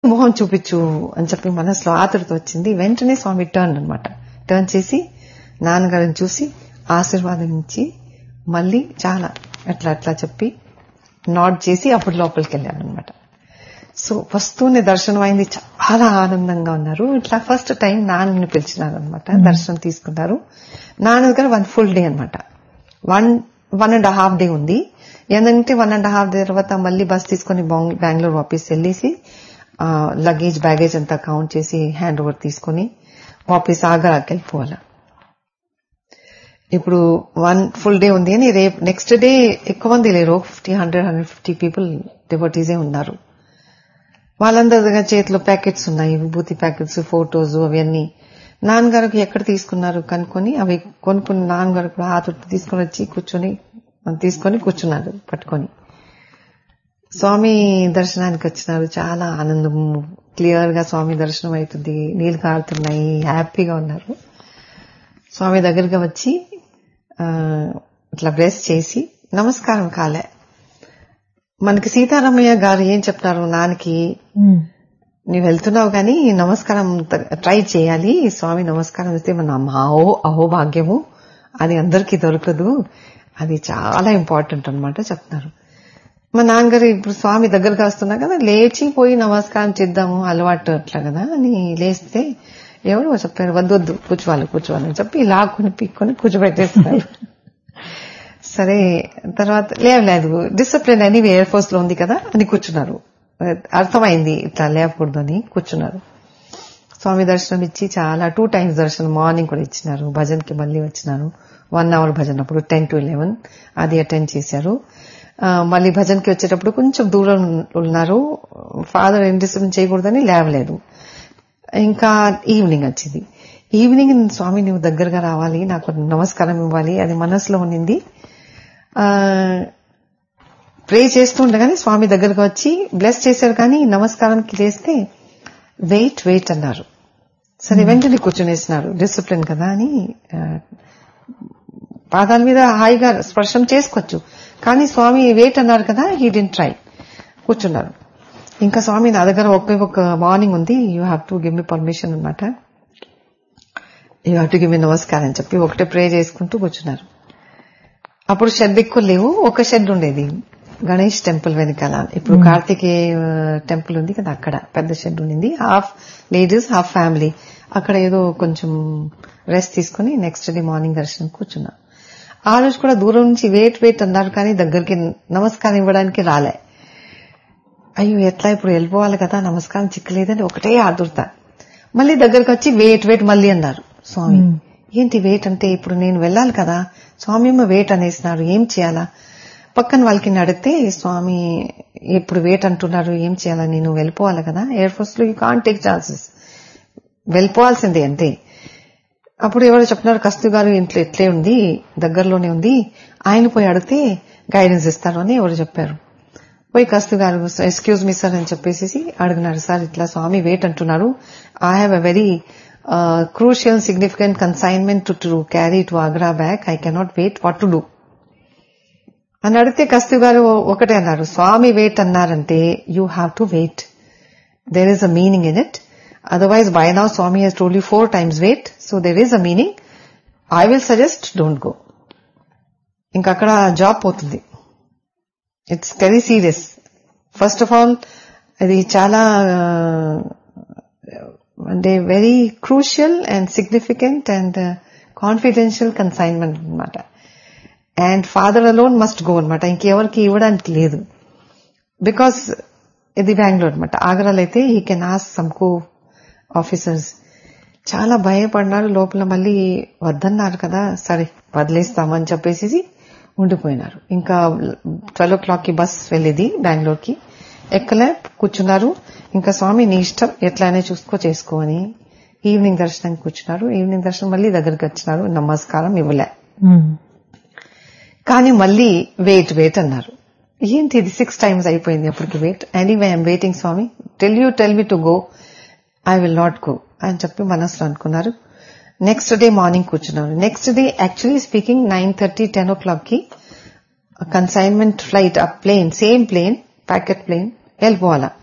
మొహం చూపించు అని చెప్పి మనసులో ఆతృత వచ్చింది వెంటనే స్వామి టర్న్ అన్నమాట టర్న్ చేసి నాన్నగారిని చూసి ఆశీర్వాదం ఇచ్చి మళ్ళీ చాలా అట్లా అట్లా చెప్పి నాట్ చేసి అప్పుడు లోపలికి వెళ్ళాను అనమాట సో వస్తూనే దర్శనం అయింది చాలా ఆనందంగా ఉన్నారు ఇట్లా ఫస్ట్ టైం నాన్నని పిలిచినారు అనమాట దర్శనం తీసుకున్నారు నాన్న దగ్గర వన్ ఫుల్ డే అనమాట one one and half day ఉంది ఏంటంటే వన్ అండ్ హాఫ్ డే తర్వాత మళ్ళీ బస్ తీసుకొని బాంగ్- బెంగళూరు వాపస్ వెళ్ళేసి లగేజ్ బ్యాగేజ్ అంతా కౌంట్ చేసి హ్యాండ్ ఓవర్ తీసుకొని వాపస్ ఆగ్రాకి వెళ్ళిపోవాలి ఇప్పుడు వన్ ఫుల్ డే ఉంది అని రేపు నెక్స్ట్ డే ఎక్కువ మంది లేరు fifty hundred hundred fifty people డివోటీసే ఉన్నారు వాళ్ళందరి దగ్గర చేతిలో ప్యాకెట్స్ ఉన్నాయి విభూతి ప్యాకెట్స్ ఫోటోస్ అవన్నీ నాన్నగారికి ఎక్కడ తీసుకున్నారు కనుక్కొని అవి కొనుక్కుని నాన్నగారు కూడా ఆతుట్టు తీసుకొని వచ్చి కూర్చొని తీసుకొని కూర్చున్నారు పట్టుకొని స్వామి దర్శనానికి వచ్చినారు చాలా ఆనందం క్లియర్ గా స్వామి దర్శనం అవుతుంది నీళ్లు కారుతున్నాయి హ్యాపీగా ఉన్నారు స్వామి దగ్గరగా వచ్చి ఆ, ఇట్లా బ్రెస్ చేసి నమస్కారం కాలే మనకి సీతారామయ్య గారు ఏం చెప్తున్నారు నాన్నకి నీవు వెళ్తున్నావు కానీ నమస్కారం త- ట్రై చేయాలి స్వామి నమస్కారం ఇస్తే మన అహో అహోభాగ్యము అది అందరికీ దొరకదు అది చాలా ఇంపార్టెంట్ అన్నమాట చెప్తున్నారు మా నాన్నగారు ఇప్పుడు స్వామి దగ్గరగా వస్తున్నా కదా లేచి పోయి నమస్కారం చేద్దాము అలవాటు అట్లా కదా అని లేస్తే ఎవరు చెప్పారు వద్దు వద్దు కూర్చోవాలి కూర్చోవాలి అని చెప్పి లాక్కుని పీక్కొని కూర్చోబెట్టేస్తున్నారు సరే తర్వాత లేదు లేదు డిసిప్లిన్ అని ఎయిర్ ఫోర్స్ లో ఉంది కదా అని కూర్చున్నారు అర్థమైంది ఇట్లా లేవకూడదు అని కూర్చున్నారు స్వామి దర్శనం ఇచ్చి చాలా టూ టైమ్స్ దర్శనం మార్నింగ్ కూడా ఇచ్చినారు భజన్కి మళ్ళీ వచ్చినారు వన్ అవర్ భజన అప్పుడు టెన్ టు ఎలెవెన్ అది అటెండ్ చేశారు ఆ, మళ్ళీ భజన్కి వచ్చేటప్పుడు కొంచెం దూరం ఉన్నారు ఫాదర్ ఏం డిస్టర్బెన్స్ చేయకూడదని లేవలేదు ఇంకా ఈవినింగ్ వచ్చింది ఈవినింగ్ స్వామి నువ్వు దగ్గరగా రావాలి నాకు నమస్కారం ఇవ్వాలి అది మనసులో ఉన్నింది ఆ, ప్రే చేస్తుండగానే స్వామి దగ్గరకు వచ్చి బ్లెస్ చేశారు కానీ నమస్కారానికి లేస్తే వెయిట్ వెయిట్ అన్నారు సరే వెంటనే కూర్చునేసినారు డిసిప్లిన్ కదా అని ఆ, పాదాల మీద హాయిగా స్పర్శం చేసుకోవచ్చు కానీ స్వామి వెయిట్ అన్నారు కదా హీ డి ట్రై కూర్చున్నారు ఇంకా స్వామి నా దగ్గర ఒకే ఒక మార్నింగ్ ఉంది you have to give me permission అనమాట you have to give me నమస్కారం అని చెప్పి ఒకటే ప్రే చేసుకుంటూ కూర్చున్నారు అప్పుడు షెడ్ ఎక్కువ లేవు ఒక షెడ్ ఉండేది గణేష్ టెంపుల్ వెనకాల ఇప్పుడు కార్తికేయ టెంపుల్ ఉంది కదా అక్కడ పెద్ద షెడ్ ఉండింది హాఫ్ లేడీస్ హాఫ్ ఫ్యామిలీ అక్కడ ఏదో కొంచెం రెస్ట్ తీసుకుని నెక్స్ట్ డే మార్నింగ్ దర్శనం కూర్చున్నా ఆ రోజు కూడా దూరం నుంచి వెయిట్ వెయిట్ అన్నారు కానీ దగ్గరికి నమస్కారం ఇవ్వడానికి రాలే అయ్యో ఎట్లా ఇప్పుడు వెళ్ళిపోవాలి కదా నమస్కారం చిక్కలేదని ఒకటే ఆదుర్త మళ్ళీ దగ్గరకు వచ్చి వెయిట్ వెయిట్ మళ్ళీ అన్నారు స్వామి ఏంటి వెయిట్ అంటే ఇప్పుడు నేను వెళ్ళాలి కదా స్వామి ఏమో వెయిట్ అనేసినారు ఏం చేయాలా పక్కన వాళ్ళకి అడిగితే స్వామి ఇప్పుడు వెయిట్ అంటున్నారు ఏం చేయాలా నేను వెళ్ళిపోవాలి కదా ఎయిర్ ఫోర్స్ లో యూ కాన్ టేక్ ఛాన్సెస్ వెళ్ళిపోవాల్సిందే అంతే అప్పుడు ఎవరో చెప్తున్నారు కస్తు గారు ఇంట్లో ఎట్లే ఉంది దగ్గరలోనే ఉంది ఆయన పోయి అడిగితే గైడెన్స్ ఇస్తారు అని ఎవరు చెప్పారు పోయి కస్తు గారు ఎక్స్క్యూజ్ మీ సార్ అని చెప్పేసి అడిగినారు సార్ ఇట్లా స్వామి వెయిట్ అంటున్నారు I have a very crucial significant consignment to to carry to Agra back I cannot wait what to do అని అడిగితే కస్తు గారు ఒకటే అన్నారు స్వామి వెయిట్ అన్నారంటే you have to wait there is a meaning in it. Otherwise, by now Swami has told you four times wait, so there is a meaning. I will suggest don't go. ఇంకా అక్కడ job పోతుంది it's very serious first of all అది చాలా ఆ, అంటే very crucial and significant and confidential consignment అనమాట and father alone must go అనమాట ఇంకెవరికి ఇవ్వడానికి లేదు బికాస్ ఇది బెంగళూరు అనమాట ఆగ్రాలో అయితే ఈ కెన్ ఆస్ సమ్కో ఆఫీసర్స్ చాలా భయపడినారు లోపల మళ్ళీ వద్దన్నారు కదా సరే వదిలేస్తామని చెప్పేసి ఉండిపోయినారు ఇంకా ట్వెల్వ్ ఓ క్లాక్ కి బస్ వెళ్ళేది బెంగళూరుకి ఎక్కలే కూర్చున్నారు ఇంకా స్వామి నీ ఇష్టం ఎట్లానే చూసుకో చేసుకో అని ఈవినింగ్ దర్శనానికి కూర్చున్నారు ఈవినింగ్ దర్శనం మళ్ళీ దగ్గరికి వచ్చినారు నమస్కారం ఇవ్వలే కానీ మళ్ళీ వెయిట్ వెయిట్ అన్నారు ఏంటి ఇది సిక్స్ టైమ్స్ అయిపోయింది అప్పటికి wait anyway I'm waiting Swami tell you tell me to go I will not go అని చెప్పి మనసులో అనుకున్నారు నెక్స్ట్ డే మార్నింగ్ కూర్చున్నారు next day actually speaking nine thirty ten o'clock కి కన్సైన్మెంట్ ఫ్లైట్ ఆ plane same plane packet plane వెళ్ళిపోవాలా